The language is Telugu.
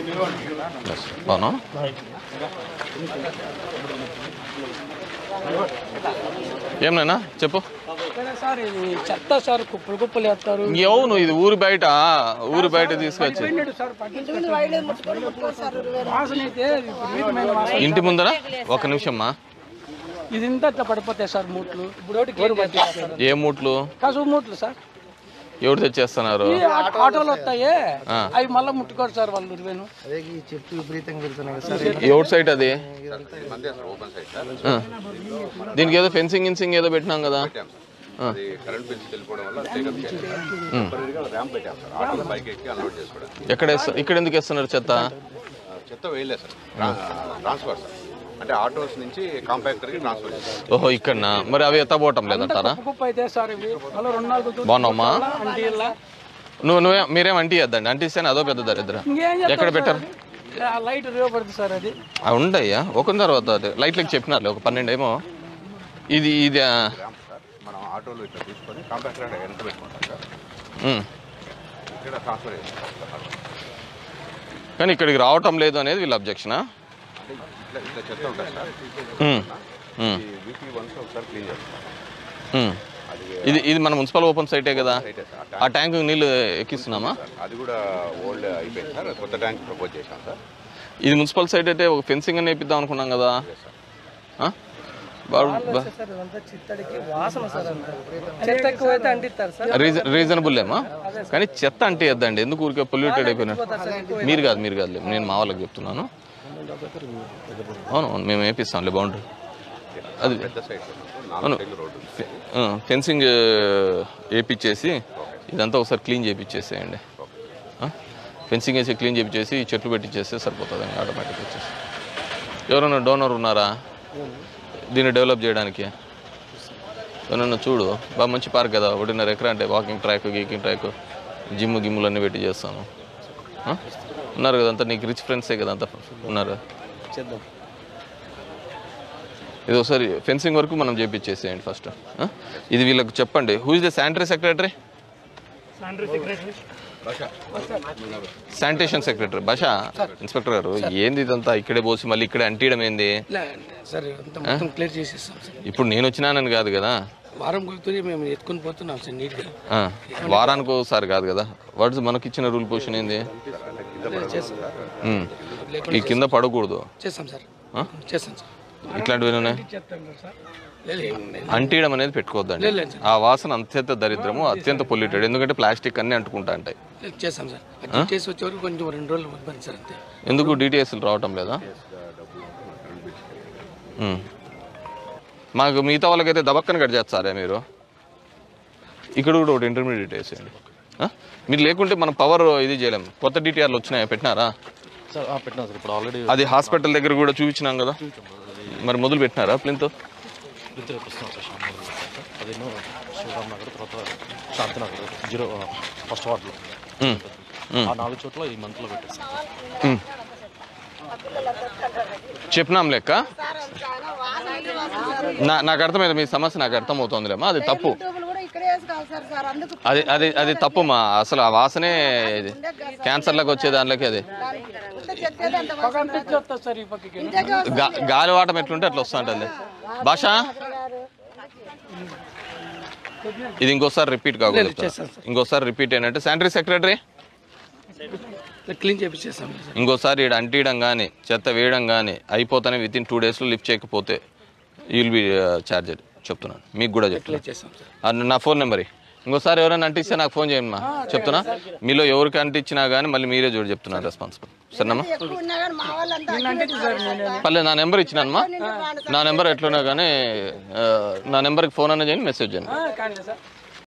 Yes. అవునా ఏమన్నా చెప్పు ఇక్కడ సార్ ఇది చెత్త సార్ కుప్పలు కుప్పలు వేస్తారు అవును ఇది ఊరు బయట ఊరు బయట తీసుకొచ్చి పోయినాడు సార్ పట్టించుకోండి వాసన అయితే విపరీతమైన వాసన ఇంటి ముందర ఒక నిమిషమ్మా ఇది ఇంత ఇట్లా పడిపోతాయి సార్ మూట్లు ఇప్పుడు ఒకటి క్లీన్ చేస్తారు ఏ మూట్లు కసువు మూట్లు సార్ ఎవరు తెచ్చేస్తున్నారు ఈ ఆటో- ఆటోలు వస్తాయి ఆ. అవి మళ్ళీ ముట్టుకోరు సార్ వాళ్ళు ఇరవేను అదే ఈ చెట్లు విపరీతంగా పెడుతున్నాయి కదా సార్ ఎవరి సైట్ అది ఆ. దీనికి ఏదో ఫెన్సింగ్ ఇన్సింగ్ ఏదో పెట్టినాం కదా ఆ. అది కరెంట్ బిల్స్ వెళ్ళిపోవడం వల్ల టేకప్ చేయలేదు ర్యాంప్ పెట్టాం సార్ ఆటోలో బైక్ ఎక్కి అన్లోడ్ చేసుకోవడం ఎక్కడ వేస్త- ఇక్కడ ఎందుకు వేస్తున్నారు చెత్త చెత్త వేయలేదు సార్ ట్రా- ట్రాన్స్ఫర్ సార్ అంటే ఆటోస్ నుంచి కాంపాక్టర్కి ట్రాన్స్ఫర్ చేస్తారు ఓహో ఇక్కడనా మరి అవి ఎత్తబోవటం లేదంటారా కుప్ప కుప్ప అయితే సార్ ఇవి మళ్ళీ రెండు నాలుగు బాగున్నావమ్మా అంటే ఇలా నువ్వు నువ్వే మీరేం అంటియద్దండి అంటిస్తేనే అదో పెద్ద దరిద్రం ఇంకేం చేస్తారు ఎక్కడ పెట్టారు సార్? ఆ లైట్ రేపడుతుంది సార్ అది అవి ఉండయ్యా ఒక తర్వాత అది లైట్లకి చెప్పినారు ఒక పన్నెండు ఏమో ఇది ఇది ఆ, ర్యాంప్ సార్ మనం ఆటోలో ఇట్లా తీసుకొని కాంపాక్టర్ అంటే ఎంత పెట్టుకుంటాం సార్ ఉమ్. ఇక్కడ ట్రాన్స్ఫర్ చేస్తాం సార్ కానీ ఇక్కడికి రావటం లేదు అనేది వీళ్ళ అబ్జెక్షనా అంటే ఇట్లా ఇట్లా చెత్త ఉంటుంది సార్ ఉమ్. ఉమ్. ఈ వీక్లీ వన్స్ ఒకసారి క్లీన్ చేస్తాం ఉమ్. ఇది ఇది మన మున్సిపల్ ఓపెన్ సైటే కదా అయితే సార్ ఆ ట్యాంక్ నీళ్ళు ఎక్కిస్తున్నామా సార్ అది కూడా ఓల్డ్ అయిపోయింది సార్ కొత్త ట్యాంక్ ప్రపోజ్ చేశాం సార్ ఇది మున్సిపల్ సైట్ అయితే ఒక ఫెన్సింగ్ అని వేపిద్దాం అనుకున్నాం కదా ఆ? బాగు బా- సార్ ఇదంతా చిత్తడికి వాసన సార్ అంతా చెత్త ఎక్కువ అయితే అంటిస్తారు సార్ రీజన్ రీజనబుల్ ఏమా కానీ చెత్త అంటే వద్దండి ఎందుకు ఊరికే పొల్యూటెడ్ అయిపోయినా మీరు కాదు మీరు కాదు నేను మా వాళ్ళకి చెప్తున్నాను అవును అవును మేము వేపిస్తాంలే బౌండరీ అది పెద్ద సైడ్ నాలుగు సైడ్లు రోడ్డు ఆ, ఫెన్సింగ్ వేపిచ్చేసి ఇదంతా ఒకసారి క్లీన్ చేయించేసేయండి ఫెన్సింగ్ వేసి క్లీన్ చేయించేసి చెట్లు పెట్టించేస్తే సరిపోతుంది ఆటోమేటిక్ వచ్చేసి ఎవరైనా డోనర్ ఉన్నారా దీన్ని డెవలప్ చేయడానికి ఎవరన్నా చూడు బాగా మంచి పార్క్ కదా ఒకటిన్నర ఎకరా అంటే వాకింగ్ ట్రాక్ గీకింగ్ ట్రాక్ జిమ్ గిమ్ములు అన్నీ పెట్టి చేస్తాను ఆ? ఉన్నారు కదా అంతా నీకు రిచ్ ఫ్రెండ్సే కదా అంతా ఉన్నారు చేద్దాం ఇది ఒకసారి ఫెన్సింగ్ వరకు మనం చేపించేసేయండి ఫస్ట్ ఆ? ఇది వీళ్ళకి చెప్పండి who is the sanitary secretary sanitation secretary Basha inspector గారు ఏంది ఇదంతా ఇక్కడే పోసి మళ్ళీ ఇక్కడే అంటియడం ఏంది సార్ అంతా మొత్తం క్లియర్ చేసేస్తాం సార్ ఇప్పుడు నేను వచ్చినానని కాదు కదా వారం కొడుతుంది మేము ఎత్తుకొని పోతున్నాం సార్ నీట్గా ఆ, వారానికి ఒకసారి కాదు కదా వాట్స్ మనకి ఇచ్చిన రూల్ పొజిషన్ ఏంది ఉమ్. ఈ కింద పడకూడదు చేస్తాం సార్ ఆ? చేస్తాం సార్ ఇట్లాంటివి ఉన్నాయి చేస్తాం సార్ లేదు ఏమున్నాయి అంటియడం అనేది పెట్టుకోవద్దండి లేదు ఆ వాసన అత్యంత దరిద్రము అత్యంత పొల్యూటెడ్ ఎందుకంటే ప్లాస్టిక్ అన్ని అంటుకుంటా ఉంటాయి లేదు, చేస్తాం సార్ అది చేసి వచ్చే వరకు కొంచెం రెండు రోజులు ఇబ్బంది సార్ అంతే ఎందుకు డిటిఎస్లు రావటం లేదా ఉమ్. మాకు మిగతా వాళ్ళకైతే దబక్కన కట్ చేస్తారా మీరు ఇక్కడ కూడా ఒకటి ఇంటర్మీడియట్ వేసేయండి ఆ? మీరు లేకుంటే మనం పవర్ ఇది చేయలేం కొత్త డిటిఆర్లు వచ్చినాయా పెట్టినారా సార్ పెట్టినా సార్ ఇప్పుడు ఆల్రెడీ అది హాస్పిటల్ దగ్గర కూడా చూపించినాం కదా మరి మొదలు పెట్టినారా ప్లింతో ఇద్దరు వస్తున్నాం సార్ షామ్ అదేమో శివరామ్ నగర్ తర్వాత శాంతినగర్ జీరో ఫస్ట్ వార్డులో ఉమ్. ఉమ్. ఆ నాలుగు చోట్ల ఈ మంత్లో పెట్టారు సార్ ఉమ్. చెప్పినాం లెక్క నా నాకు అర్థమైంది మీ సమస్య నాకు అర్థమవుతోందిలేమ్మా అది తప్పు యూట్యూబ్లు కూడా ఇక్కడే వేసుకోవాలి సార్ సార్ అందుకు అది అది అది తప్పు మా అసలు ఆ వాసనే ఇది క్యాన్సర్లకు వచ్చే దానిలోకి అది ఉత్త చెత్తేది అంత వాసన. అంతే వస్తుంది సార్ ఈ పక్కకి ఇంటికి వస్తే గా- గాలి వాటం ఎట్లుంటే అట్లా వస్తూ ఉంటుంది భాష ఇది ఇంకోసారి రిపీట్ కాకూడదు ఇంకోసారి రిపీట్ ఏంటంటే శానిటరీ సెక్రటరీ క్లీన్ చేపించేస్తాం సార్ ఇంకోసారి ఈడ అంటియడం కానీ చెత్త వేయడం కానీ అయిపోతానే విత్ ఇన్ టూ డేస్లో లిఫ్ట్ చేయకపోతే యూల్ బి ఛార్జెడ్ చెప్తున్నాను మీకు కూడా చెప్తున్నాను చేస్తాం సార్ ఆ, నా ఫోన్ నెంబర్ ఇంకోసారి ఎవరైనా అంటిస్తే నాకు ఫోన్ చేయండి మా చెప్తున్నా మీలో ఎవరికి అంటించినా కానీ మళ్ళీ మీరే చూడు చెప్తున్నాను రెస్పాన్సిబుల్ సరేనమ్మా ఎక్కువ ఉన్నా కానీ మా వాళ్ళంతా పర్లేదు నా నెంబర్ ఇచ్చినానమ్మా నా నెంబర్ ఎట్లున్నా కానీ ఆ, నా నెంబర్కి ఫోన్ అన్న చేయండి మెసేజ్ చేయండి కానీ సార్